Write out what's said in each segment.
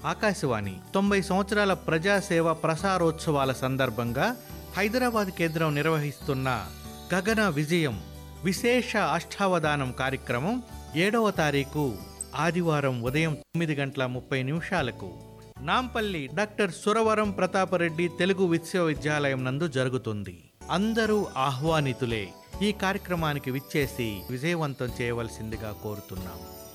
ఆకాశవాణి తొంభై సంవత్సరాల ప్రజాసేవ ప్రసారోత్సవాల సందర్భంగా హైదరాబాద్ కేంద్రం నిర్వహిస్తున్న గగన విజయం విశేష అష్టావధానం కార్యక్రమం ఏడవ తారీఖు ఆదివారం ఉదయం తొమ్మిది గంటల ముప్పై నిమిషాలకు నాంపల్లి డాక్టర్ సురవరం ప్రతాపరెడ్డి తెలుగు విశ్వవిద్యాలయం నందు జరుగుతుంది అందరూ ఆహ్వానితులే ఈ కార్యక్రమానికి విచ్చేసి విజయవంతం చేయవలసిందిగా కోరుతున్నాం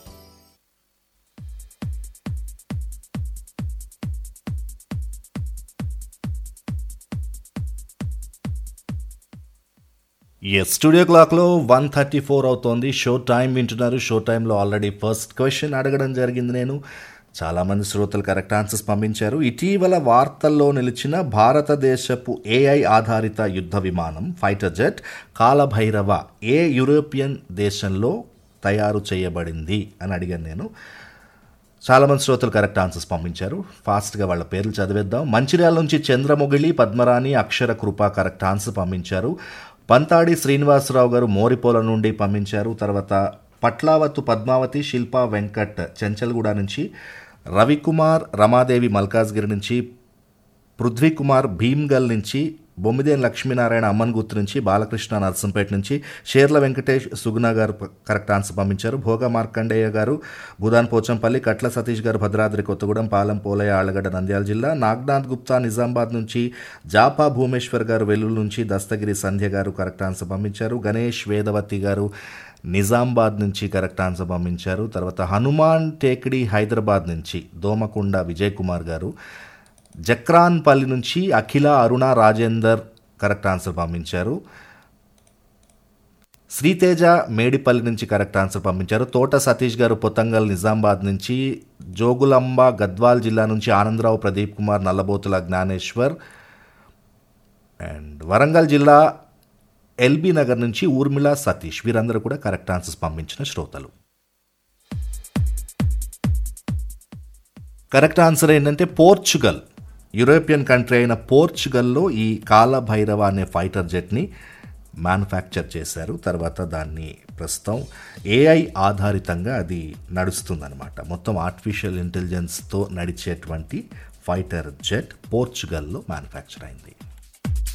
ఎస్ స్టూడియో క్లాక్లో వన్ థర్టీ ఫోర్ అవుతోంది షో టైం వింటున్నారు షో టైంలో ఆల్రెడీ ఫస్ట్ క్వశ్చన్ అడగడం జరిగింది నేను చాలామంది శ్రోతలు కరెక్ట్ ఆన్సర్స్ పంపించారు ఇటీవల వార్తల్లో నిలిచిన భారతదేశపు ఏఐ ఆధారిత యుద్ధ విమానం fighter jet Kalabhairava a European దేశంలో తయారు చేయబడింది అని అడిగాను నేను చాలామంది శ్రోతలు కరెక్ట్ ఆన్సర్స్ పంపించారు ఫాస్ట్గా వాళ్ళ పేర్లు చదివేద్దాం మంచిర్యాల నుంచి చంద్రముగిలి పద్మరాణి అక్షర కృప కరెక్ట్ ఆన్సర్ పంపించారు పంతాడి శ్రీనివాసరావు గారు మోరిపోల నుండి పంపించారు తర్వాత పట్లావత్తు పద్మావతి శిల్ప వెంకట్ చెంచల్గూడ నుంచి రవికుమార్ రమాదేవి మల్కాజ్గిరి నుంచి పృథ్వీకుమార్ భీమ్గల్ నుంచి బొమ్మిదేని లక్ష్మీనారాయణ అమ్మన్గుత్తు నుంచి బాలకృష్ణ నర్సంపేట నుంచి షేర్ల వెంకటేష్ సుగుణ గారు ప- కరెక్ట్ ఆన్సర్ పంపించారు భోగ మార్కండేయ గారు భూదాన్ పోచంపల్లి కట్ల సతీష్ గారు భద్రాద్రి కొత్తగూడెం పాలెం పోలయ్య ఆళ్లగడ్డ నంద్యాల జిల్లా నాగ్నాథ్ గుప్తా నిజామాబాద్ నుంచి జాపా భూమేశ్వర్ గారు వెల్లుల్లి నుంచి దస్తగిరి సంధ్య గారు కరెక్ట్ ఆన్సర్ పంపించారు గణేష్ వేదవతి గారు నిజామాబాద్ నుంచి కరెక్ట్ ఆన్సర్ పంపించారు తర్వాత హనుమాన్ టేకిడి హైదరాబాద్ నుంచి దోమకొండ విజయ్ కుమార్ గారు జక్రాన్పల్లి నుంచి అఖిల అరుణ రాజేందర్ కరెక్ట్ ఆన్సర్ పంపించారు శ్రీతేజ మేడిపల్లి నుంచి కరెక్ట్ ఆన్సర్ పంపించారు తోట సతీష్ గారు పొతంగల్ నిజామాబాద్ నుంచి జోగులాంబ గద్వాల్ జిల్లా నుంచి ఆనందరావు ప్రదీప్ కుమార్ నల్లబోతుల జ్ఞానేశ్వర్ అండ్ వరంగల్ జిల్లా ఎల్బీ నగర్ నుంచి ఊర్మిళ సతీష్ వీరందరూ కూడా కరెక్ట్ ఆన్సర్స్ పంపించిన శ్రోతలు కరెక్ట్ ఆన్సర్ ఏంటంటే పోర్చుగల్ యూరోపియన్ కంట్రీ అయిన పోర్చుగల్లో ఈ కాలభైరవ అనే ఫైటర్ జెట్ని మ్యానుఫ్యాక్చర్ చేశారు తర్వాత దాన్ని ప్రస్తుతం ఏఐ ఆధారితంగా అది నడుస్తుందన్నమాట మొత్తం ఆర్టిఫిషియల్ ఇంటెలిజెన్స్తో నడిచేటువంటి ఫైటర్ జెట్ పోర్చుగల్లో మ్యానుఫ్యాక్చర్ అయింది